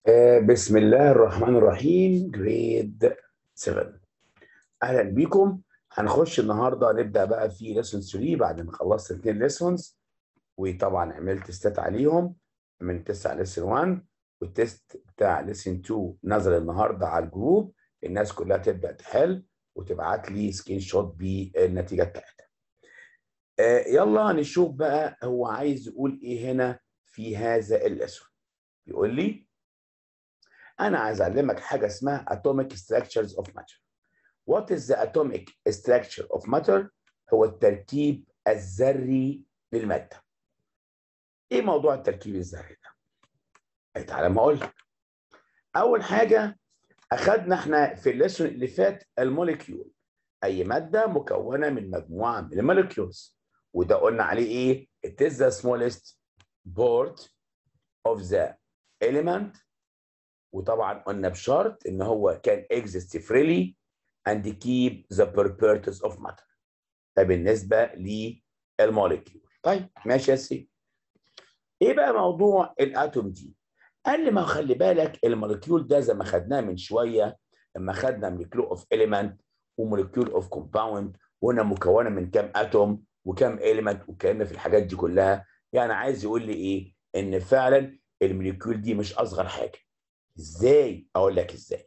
آه، بسم الله الرحمن الرحيم جريد 7 اهلا بيكم هنخش النهارده نبدا بقى في ليسون 3 بعد ما خلصت اثنين ليسونز وطبعا عملت تستات عليهم من 9 ليسون 1 والتست بتاع ليسون 2 نزل النهارده على الجروب الناس كلها تبدا تحل وتبعت لي سكرين شوت بالنتيجه بتاعتها. آه، يلا نشوف بقى هو عايز يقول ايه هنا في هذا الليسون. بيقول لي انا عايز اعلمك حاجه اسمها atomic structures of matter. What is the atomic structure of matter؟ هو التركيب الذري للماده. ايه موضوع التركيب الذري ده؟ أي تعالى ما اقول لك. اول حاجه اخذنا احنا في الليسون اللي فات الموليكيول اي ماده مكونه من مجموعه من الموليكيولز وده قلنا عليه ايه؟ It is the smallest part of the element وطبعا قلنا بشرط ان هو كان exist freely and keep the properties of matter ده بالنسبه للموليكيول طيب ماشي يا سيدي ايه بقى موضوع الاتوم دي قال لي ما خلي بالك الموليكيول ده زي ما خدناه من شويه لما خدنا موليكيول اوف اليمنت وموليكيول اوف كومباوند وقلنا مكونه من كام اتوم وكام اليمنت واتكلمنا في الحاجات دي كلها يعني عايز يقول لي ايه ان فعلا الموليكيول دي مش اصغر حاجه ازاي اقول لك ازاي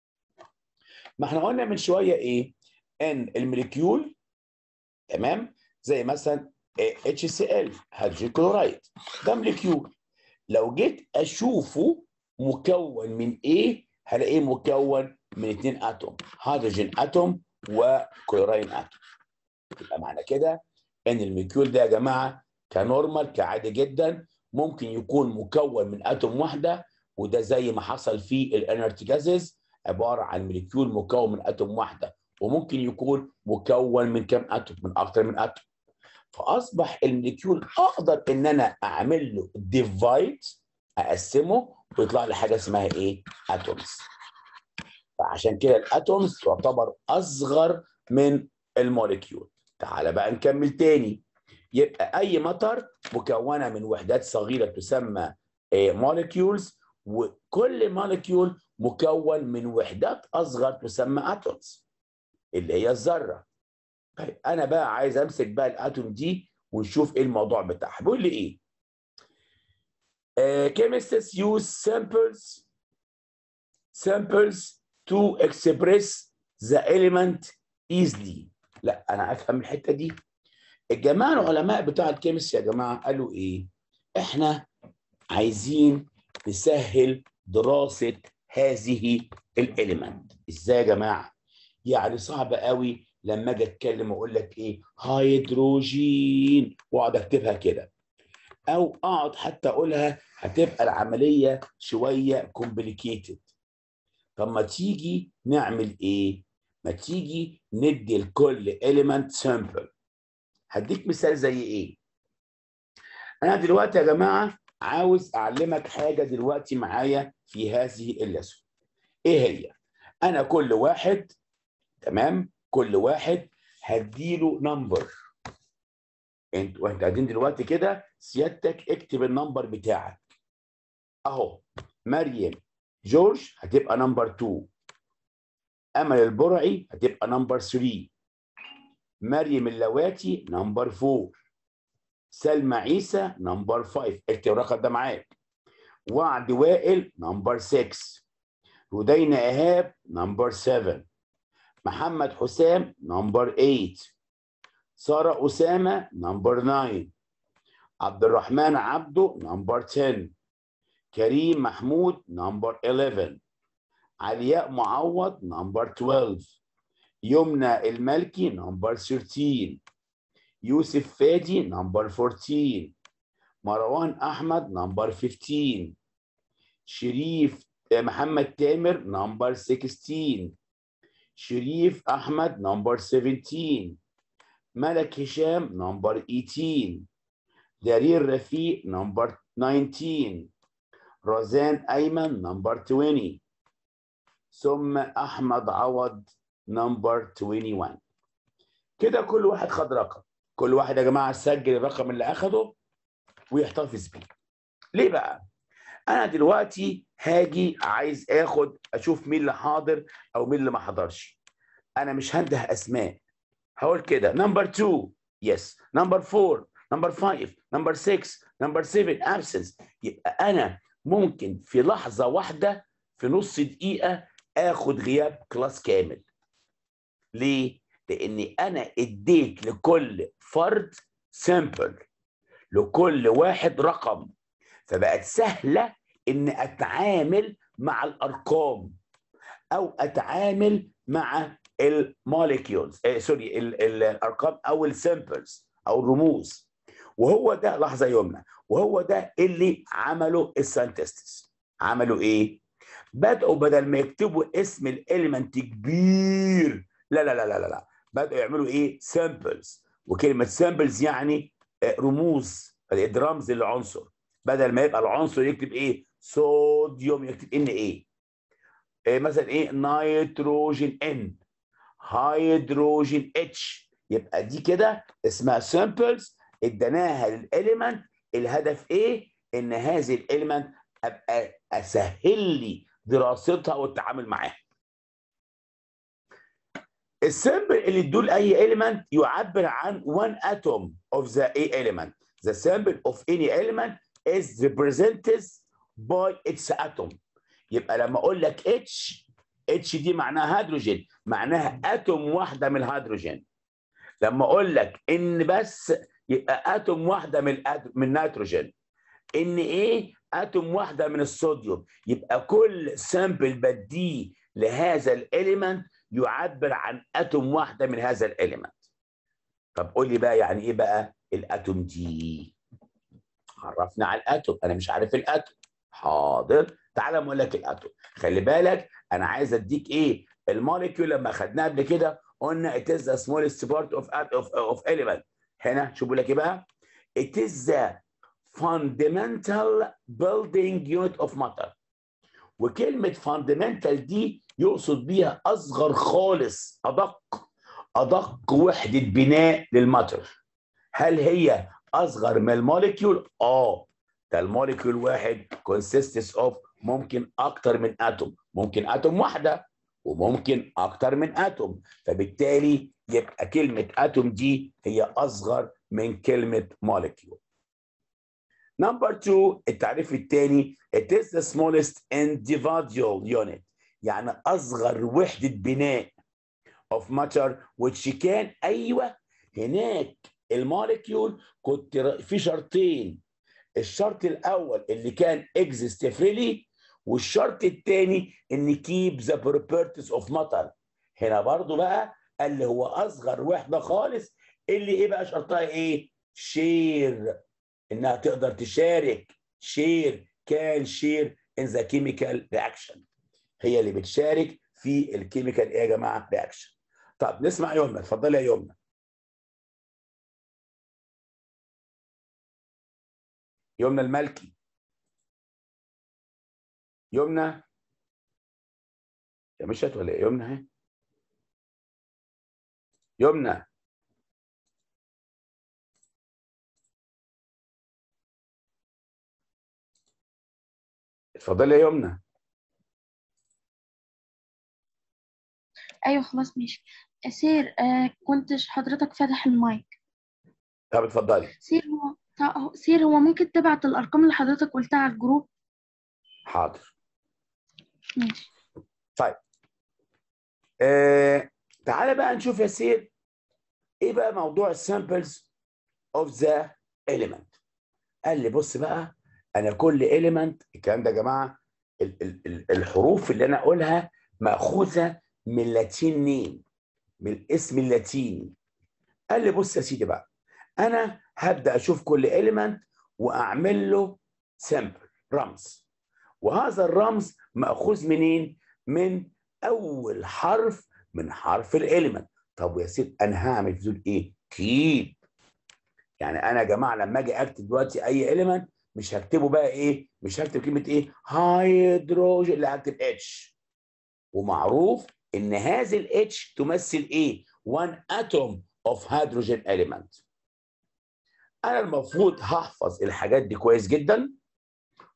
ما احنا قلنا من شويه ايه ان الموليكيول تمام زي مثلا اتش سي ال هيدروجين كلورايد ده موليكيول لو جيت اشوفه مكون من ايه هلاقيه مكون من اثنين اتوم هيدروجين اتوم وكلوراين اتوم يبقى معنى كده ان الموليكيول ده يا جماعه كنورمال كعادي جدا ممكن يكون مكون من اتوم واحده وده زي ما حصل في الانرت جازز عباره عن موليكيول مكون من اتوم واحده وممكن يكون مكون من كام اتوم من اكتر من اتوم فاصبح الموليكيول اقدر ان انا اعمل له ديفايد اقسمه ويطلع لي حاجه اسمها ايه اتومز فعشان كده الاتومز تعتبر اصغر من الموليكيول تعال بقى نكمل تاني يبقى اي مطر مكونه من وحدات صغيره تسمى موليكيولز وكل موليكيول مكون من وحدات اصغر تسمى اتومز اللي هي الذره طيب انا بقى عايز امسك بقى الاتوم دي ونشوف ايه الموضوع بتاعها بيقول لي ايه uh, chemists use samples samples to express the element easily لا انا افهم الحته دي الجماعه العلماء بتاع الكيمس يا جماعه قالوا ايه احنا عايزين نسهل دراسه هذه الاليمنت ازاي يا جماعه يعني صعب قوي لما اجي اتكلم واقول لك ايه هيدروجين واقعد اكتبها كده او اقعد حتى اقولها هتبقى العمليه شويه كومبليكيتد طب ما تيجي نعمل ايه ما تيجي ندي لكل element سامبل هديك مثال زي ايه انا دلوقتي يا جماعه عاوز اعلمك حاجه دلوقتي معايا في هذه اللسون ايه هي انا كل واحد تمام كل واحد هديله نمبر انت وانت قاعدين دلوقتي كده سيادتك اكتب النمبر بتاعك اهو مريم جورج هتبقى نمبر 2 امل البرعي هتبقى نمبر 3 مريم اللواتي نمبر 4 سلمى عيسى نمبر 5 اكتب الرقم ده معاك وعد وائل نمبر 6 هدينا ايهاب نمبر 7 محمد حسام نمبر 8 سارة أسامة نمبر 9 عبد الرحمن عبده نمبر 10 كريم محمود نمبر 11 علياء معوض نمبر 12 يمنى الملكي نمبر 13 يوسف فادي نمبر 14 مروان أحمد نمبر 15 شريف محمد تامر نمبر 16 شريف احمد نمبر 17 ملك هشام نمبر 18 دارير رفيق نمبر 19 روزان ايمن نمبر 20 ثم احمد عوض نمبر 21 كده كل واحد خد رقم كل واحد يا جماعه سجل الرقم اللي اخده ويحتفظ بيه ليه بقى انا دلوقتي هاجي عايز اخد اشوف مين اللي حاضر او مين اللي ما حضرش انا مش هنده اسماء هقول كده نمبر 2 يس نمبر 4 نمبر 5 نمبر 6 نمبر 7 ابسنس يبقى انا ممكن في لحظه واحده في نص دقيقه اخد غياب كلاس كامل ليه لاني انا اديت لكل فرد سامبل لكل واحد رقم فبقت سهله ان اتعامل مع الارقام او اتعامل مع الموليكيولز آه سوري ال- ال- الارقام او السامبلز او الرموز وهو ده لحظه يمنى وهو ده اللي عمله الساينتستس عملوا ايه بداوا بدل ما يكتبوا اسم الاليمنت كبير لا لا لا لا لا, لا. بداوا يعملوا ايه سامبلز وكلمه سامبلز يعني آه، رموز رمز للعنصر بدل ما يبقى العنصر يكتب ايه صوديوم يكتب ان ايه إيه مثلا ايه نيتروجين ان هيدروجين اتش يبقى دي كده اسمها سامبلز اديناها للاليمنت الهدف ايه ان هذه الاليمنت ابقى اسهل لي دراستها والتعامل معاها السامبل اللي تدول اي element يعبر عن one atom of the A element the sample of any element is represented by its atom يبقى لما اقول لك H H دي معناها هيدروجين معناها اتوم واحده من الهيدروجين لما اقول لك ان بس يبقى اتوم واحده من الأد- من النيتروجين ان ايه اتوم واحده من الصوديوم يبقى كل سامبل بديه لهذا الاليمنت يعبر عن اتوم واحده من هذا الاليمنت طب قول لي بقى يعني ايه بقى الاتوم دي عرفنا على الاتوم انا مش عارف الاتوم حاضر تعالى اقول لك الاتوم خلي بالك انا عايز اديك ايه الموليكيول لما خدناها قبل كده قلنا it is the smallest part of of of element هنا شوف بيقول لك ايه بقى it is the fundamental building unit of matter وكلمة fundamental دي يقصد بيها أصغر خالص أدق أدق وحدة بناء للماتر هل هي أصغر من الموليكيول؟ آه ده الموليكيول واحد consists of ممكن أكتر من أتوم ممكن أتوم واحدة وممكن أكتر من أتوم فبالتالي يبقى كلمة أتوم دي هي أصغر من كلمة molecule نمبر 2 التعريف الثاني it is the smallest individual unit يعني اصغر وحده بناء of matter which كان ايوه هناك الموليكيول كنت ر- في شرطين الشرط الاول اللي كان exist freely والشرط الثاني ان keep the properties of matter هنا برضو بقى اللي هو اصغر وحده خالص اللي ايه بقى شرطها ايه شير انها تقدر تشارك شير كان شير ان ذا كيميكال رياكشن هي اللي بتشارك في الكيميكال ايه يا جماعه رياكشن طب نسمع يمنى اتفضلي يا يمنى يمنى الملكي يمنى يا مشت ولا ايه يمنى اهي يمنى اتفضلي يا يمنى ايوه خلاص ماشي سير آه كنتش حضرتك فاتح المايك طب اتفضلي سير هو طا- سير هو ممكن تبعت الارقام اللي حضرتك قلتها على الجروب حاضر ماشي آه تعالى بقى نشوف يا سير ايه بقى موضوع السامبلز اوف ذا element قال لي بص بقى انا كل element الكلام ده يا جماعه ال- ال- ال- الحروف اللي انا اقولها ماخوذه من لاتين نيم من الاسم اللاتيني قال لي بص يا سيدي بقى انا هبدا اشوف كل element واعمل له سامبل رمز وهذا الرمز ماخوذ منين من اول حرف من حرف الاليمنت طب يا سيدي انا هعمل في دول ايه كيب يعني انا يا جماعه لما اجي اكتب دلوقتي اي اليمنت مش هكتبه بقى ايه مش هكتب كلمه ايه هيدروجين لا هكتب اتش ومعروف ان هذه الاتش تمثل ايه 1 اتوم اوف هيدروجين اليمنت انا المفروض هحفظ الحاجات دي كويس جدا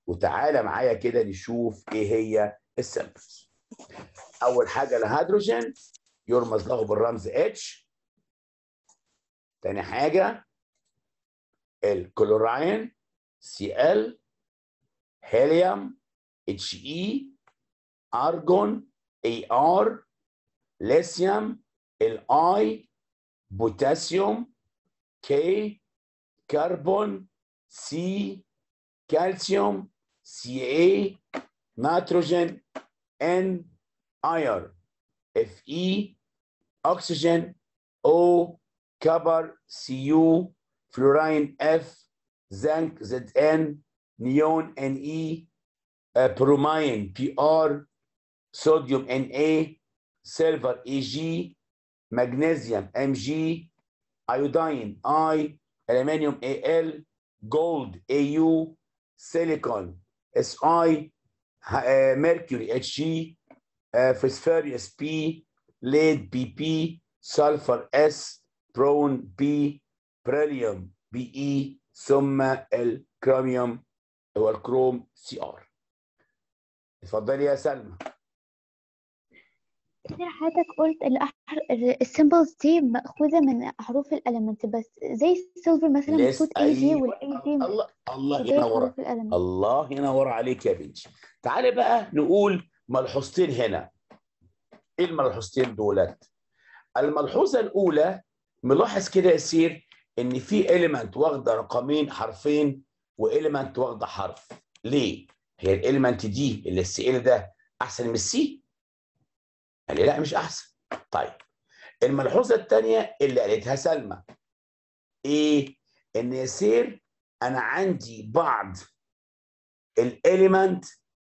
وتعالى معايا كده نشوف ايه هي السامبلز اول حاجه الهيدروجين يرمز له بالرمز اتش تاني حاجه الكلوراين سي ال هيليوم اتش اي ارجون اي ار ليثيوم الاي بوتاسيوم كي كربون سي كالسيوم سي اي نيتروجين ان اير اف اي اكسجين او كبر سي يو فلوراين اف زنك زد ان نيون ان اي بروماين بي ار صوديوم ان اي سيلفر اي جي مغنيسيوم ام جي ايودين اي الومنيوم اي ال جولد اي يو سيليكون اس اي ميركوري اتش جي فوسفوريوس بي ليد بي بي سلفر اس برون بي بريليوم بي اي ثم الكروميوم هو الكروم سي ار اتفضلي يا سلمى كتير حضرتك قلت السيمبلز دي مأخوذة من حروف الألمنت بس زي السيلفر مثلا لس بصوت اي جي ايوه والاي جي الله الله زي ينور حروف الألمنت الله ينور عليك يا بنتي تعالي بقى نقول ملحوظتين هنا ايه الملحوظتين دولت الملحوظه الاولى ملاحظ كده يصير ان في اليمنت واخده رقمين حرفين واليمنت واخده حرف ليه هي الاليمنت دي اللي السي ال ده احسن من السي قال لي لا مش احسن طيب الملحوظه الثانيه اللي قالتها سلمى ايه ان يصير انا عندي بعض الاليمنت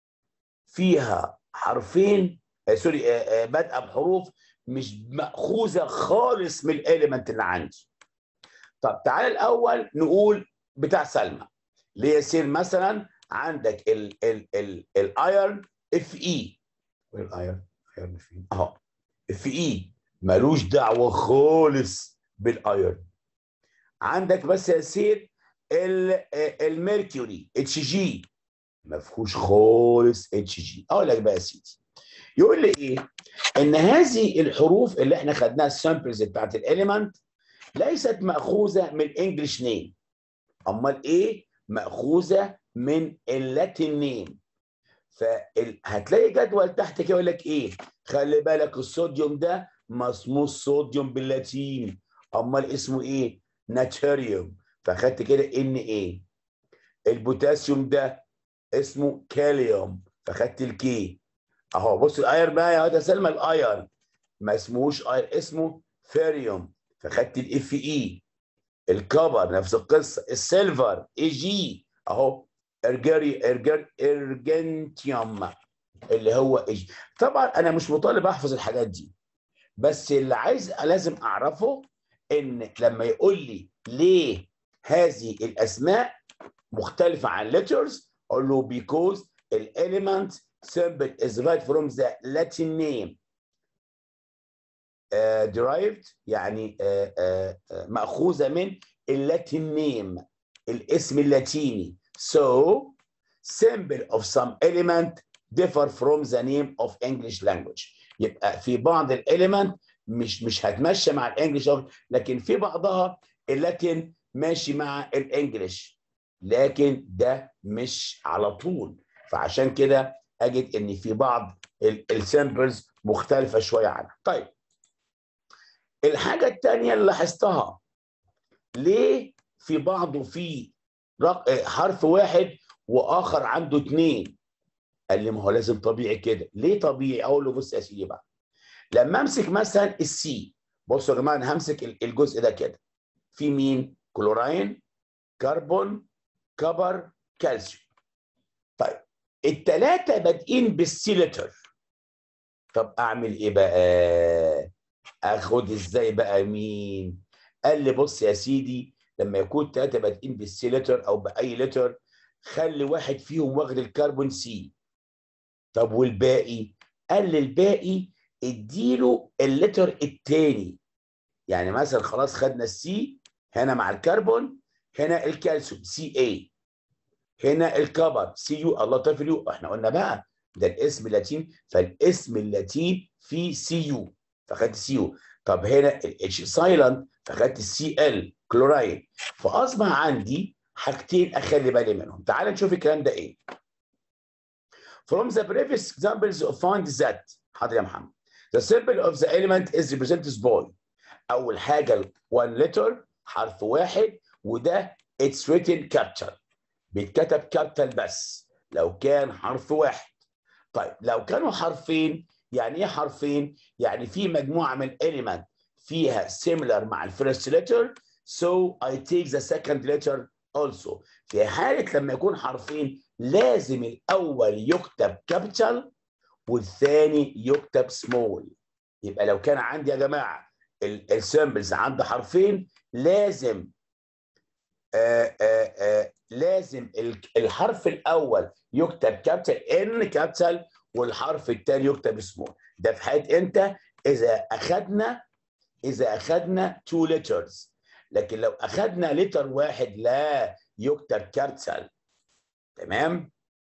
فيها حرفين آه سوري آه آه بادئه بحروف مش ماخوذه خالص من الاليمنت اللي عندي طب تعال الاول نقول بتاع سلمى ليصير مثلا عندك ال ال ال الايرن اف اي الايرن ايرن فين اهو اف اي ملوش دعوه خالص بالايرن عندك بس يصير الميركوري اتش جي ما فيهوش خالص اتش جي اقول لك بقى يا سيدي يقول لي ايه ان هذه الحروف اللي احنا خدناها السامبلز بتاعت الاليمنت ليست ماخوذه من الانجليش نيم امال ايه ماخوذه من اللاتين نيم فهتلاقي جدول تحت كده يقول لك ايه خلي بالك الصوديوم ده ما اسموش صوديوم باللاتين امال اسمه ايه ناتريوم فاخدت كده ان ايه البوتاسيوم ده اسمه كاليوم فاخدت الكي اهو بص الاير بقى يا واد سلمى الاير ما اسمهوش اير اسمه فيريوم فاخدت الاف اي الكبر نفس القصه السيلفر اي جي اهو ارجري ارجر ارجنتيوم اللي هو ايج طبعا انا مش مطالب احفظ الحاجات دي بس اللي عايز لازم اعرفه ان لما يقول لي ليه هذه الاسماء مختلفه عن letters اقول له because the element symbol is right from the Latin name uh, derived يعني uh, uh, uh, مأخوذة من اللاتين نيم الاسم اللاتيني so symbol of some element differ from the name of English language يبقى في بعض الاليمنت مش مش هتمشى مع الانجليش لكن في بعضها اللاتين ماشي مع الانجليش لكن ده مش على طول فعشان كده اجد ان في بعض السامبلز مختلفه شويه عنها طيب الحاجه الثانيه اللي لاحظتها ليه في بعضه في حرف واحد واخر عنده اثنين قال لي ما هو لازم طبيعي كده ليه طبيعي اقول له بص يا سيدي بقى لما امسك مثلا السي بصوا يا جماعه انا همسك الجزء ده كده في مين كلوراين كربون كبر كالسيوم طيب الثلاثه بادئين بالسيلتر طب اعمل ايه بقى اخد ازاي بقى مين قال لي بص يا سيدي لما يكون ثلاثه بادئين بالسيلتر او باي لتر خلي واحد فيهم واخد الكربون سي طب والباقي قال لي الباقي اديله اللتر الثاني يعني مثلا خلاص خدنا السي هنا مع الكربون هنا الكالسيوم سي اي هنا الكبر سي يو الله طفل يو احنا قلنا بقى ده الاسم اللاتين فالاسم اللاتين فيه سي يو فخدت سي يو طب هنا الاتش سايلنت فخدت السي ال كلورايد فاصبح عندي حاجتين اخلي بالي منهم تعال نشوف الكلام ده ايه From the previous examples find that حاضر يا محمد the symbol of the element is represented by اول حاجه one letter حرف واحد وده it's written capital بيتكتب كابيتال بس لو كان حرف واحد طيب لو كانوا حرفين يعني ايه حرفين يعني في مجموعه من element فيها similar مع الفيرست letter so I take the second letter also في حاله لما يكون حرفين لازم الاول يكتب كابيتال والثاني يكتب سمول يبقى لو كان عندي يا جماعه السيمبلز عند حرفين لازم آآ آآ لازم الحرف الاول يكتب كابيتال ان كابيتال والحرف الثاني يكتب سمول ده في حاله امتى اذا اخذنا اذا اخذنا تو letters لكن لو اخذنا لتر واحد لا يكتب كابيتال تمام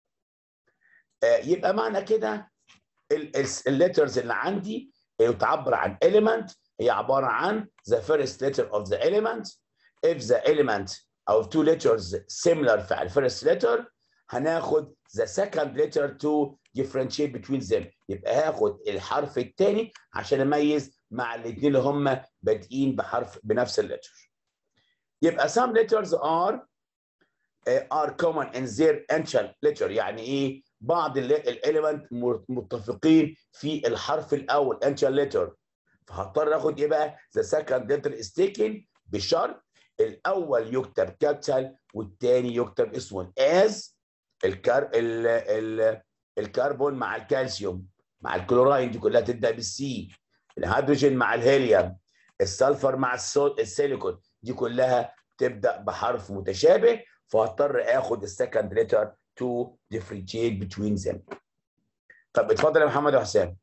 آه يبقى معنى كده الليترز اللي عندي تعبر عن element هي عباره عن the first letter of the element if the element او two letters similar في الفيرست letter هناخد the second letter to differentiate between them يبقى هاخد الحرف الثاني عشان اميز مع الاثنين اللي هم بادئين بحرف بنفس اللتر يبقى some letters are are common in their ancient letter يعني ايه بعض الاليمنت متفقين في الحرف الاول ancient letter فهضطر اخد ايه بقى the second letter is taken بشرط الاول يكتب كابيتال والثاني يكتب اسمه as الكار ال ال الكربون مع الكالسيوم مع الكلوراين دي كلها تبدا بالسي الهيدروجين مع الهيليوم السلفر مع السيليكون دي كلها تبدا بحرف متشابه فهضطر اخد السكند ليتر to differentiate between them طب اتفضل يا محمد وحسام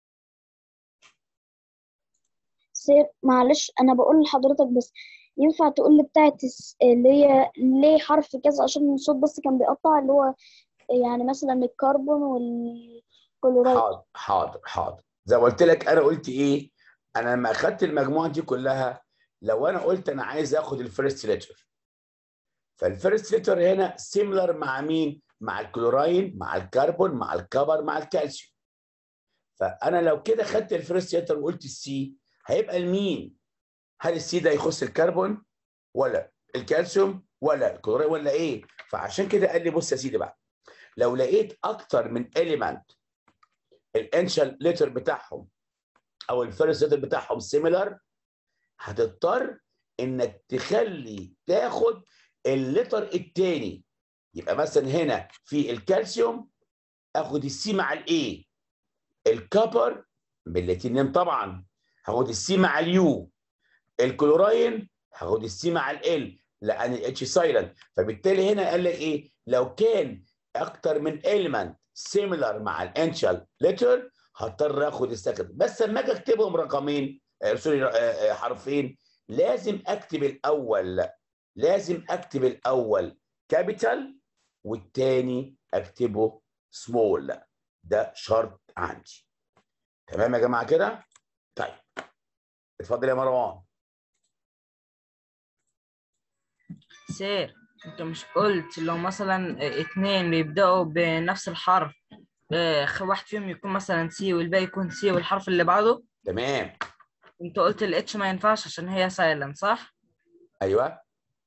سير معلش انا بقول لحضرتك بس ينفع تقول لي بتاعت اللي هي ليه حرف كذا عشان الصوت بس كان بيقطع اللي هو يعني مثلا الكربون والكلورايد حاضر حاضر حاضر زي ما قلت لك انا قلت ايه انا لما اخدت المجموعه دي كلها لو انا قلت انا عايز اخد الفيرست ليتر فالفيرست ليتر هنا سيميلر مع مين مع الكلوراين مع الكربون مع الكبر مع الكالسيوم فانا لو كده خدت الفيرست ليتر وقلت السي هيبقى المين هل السي ده يخص الكربون ولا الكالسيوم ولا الكلوراين ولا ايه فعشان كده قال لي بص يا سيدي بقى لو لقيت اكتر من اليمنت الانشال ليتر بتاعهم او الفيرست ليتر بتاعهم سيميلر هتضطر انك تخلي تاخد اللتر الثاني يبقى مثلا هنا في الكالسيوم اخد السي مع الاي الكبر باللاتينيوم طبعا هاخد السي مع اليو الكلوراين هاخد السي مع ال لان الاتش سايلنت فبالتالي هنا قال لك ايه لو كان اكتر من element similar مع الانشال ليتر هضطر اخد السكند بس لما اجي اكتبهم رقمين آه سوري آه حرفين لازم اكتب الاول لازم اكتب الاول كابيتال والتاني اكتبه سمول ده شرط عندي تمام يا جماعه كده طيب اتفضل يا مروان سير انت مش قلت لو مثلا اتنين بيبدأوا بنفس الحرف اه، واحد فيهم يكون مثلا سي والباقي يكون سي والحرف اللي بعده تمام انت قلت الاتش ما ينفعش عشان هي سايلنت صح؟ ايوه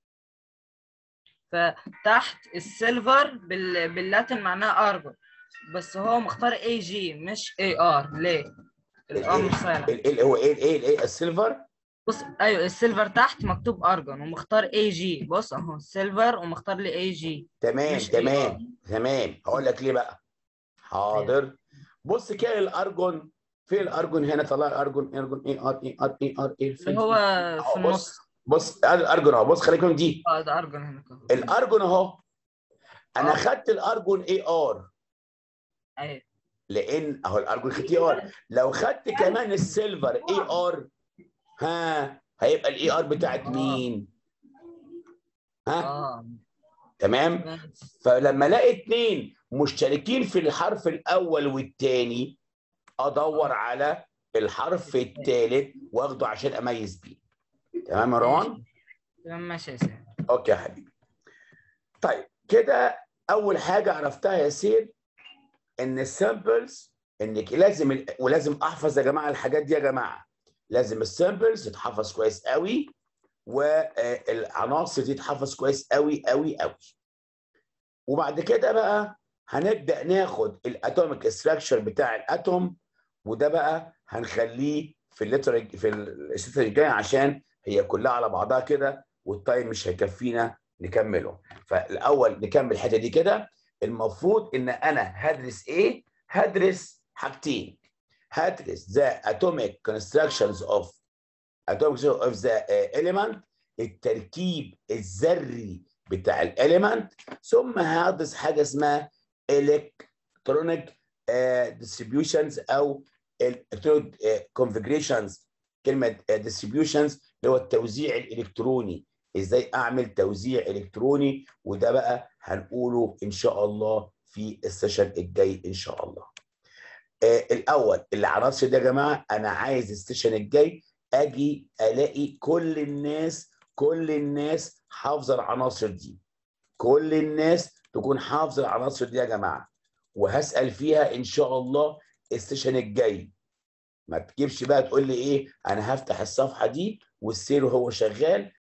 فتحت السيلفر بال... باللاتن معناه ارجون بس هو مختار اي جي مش اي ار ليه؟ الار مش سايلنت ال ال هو ايه الايه الايه السيلفر بص ايوه السيلفر تحت مكتوب ارجون ومختار اي جي بص اهو سيلفر ومختار لي اي جي تمام مش تمام تمام هقول لك ليه بقى حاضر بص كده الارجون في الارجون هنا طلع الارجون ارجون اي ار اي ار اي ار اي اللي هو في بص النص بص ادي الارجون اهو بص خليكم دي اه ده ارجون هنا كده الارجون اهو انا آه. خدت الارجون اي ار ايوه لان اهو الارجون خدت اي ار لو خدت كمان السيلفر اي ار ها هيبقى الاي ار بتاعت آه. مين ها اه تمام ماشي فلما الاقي اتنين مشتركين في الحرف الاول والتاني ادور على الحرف التالت واخده عشان اميز بيه تمام يا روان تمام ماشي يا سير اوكي يا حبيبي طيب كده اول حاجه عرفتها يا سير ان السامبلز انك لازم ال- ولازم احفظ يا جماعه الحاجات دي يا جماعه لازم السامبلز تتحفظ كويس قوي والعناصر دي تتحفظ كويس قوي قوي قوي وبعد كده بقى هنبدا ناخد الاتوميك ستراكشر بتاع الاتوم وده بقى هنخليه في الليتر في الستر الجاي عشان هي كلها على بعضها كده والتايم مش هيكفينا نكمله فالاول نكمل الحته دي كده المفروض ان انا هدرس ايه هدرس حاجتين هدرس the atomic constructions of atomic structure of the uh, element التركيب الذري بتاع الاليمنت ثم هدرس حاجه اسمها electronic uh, distributions او electronic uh, configurations كلمه uh, distributions اللي هو التوزيع الالكتروني ازاي اعمل توزيع الكتروني وده بقى هنقوله ان شاء الله في السيشن الجاي ان شاء الله آه الاول العناصر دي يا جماعه انا عايز السيشن الجاي اجي الاقي كل الناس كل الناس حافظه العناصر دي كل الناس تكون حافظه العناصر دي يا جماعه وهسال فيها ان شاء الله السيشن الجاي ما تجيبش بقى تقول لي ايه انا هفتح الصفحه دي والسير وهو شغال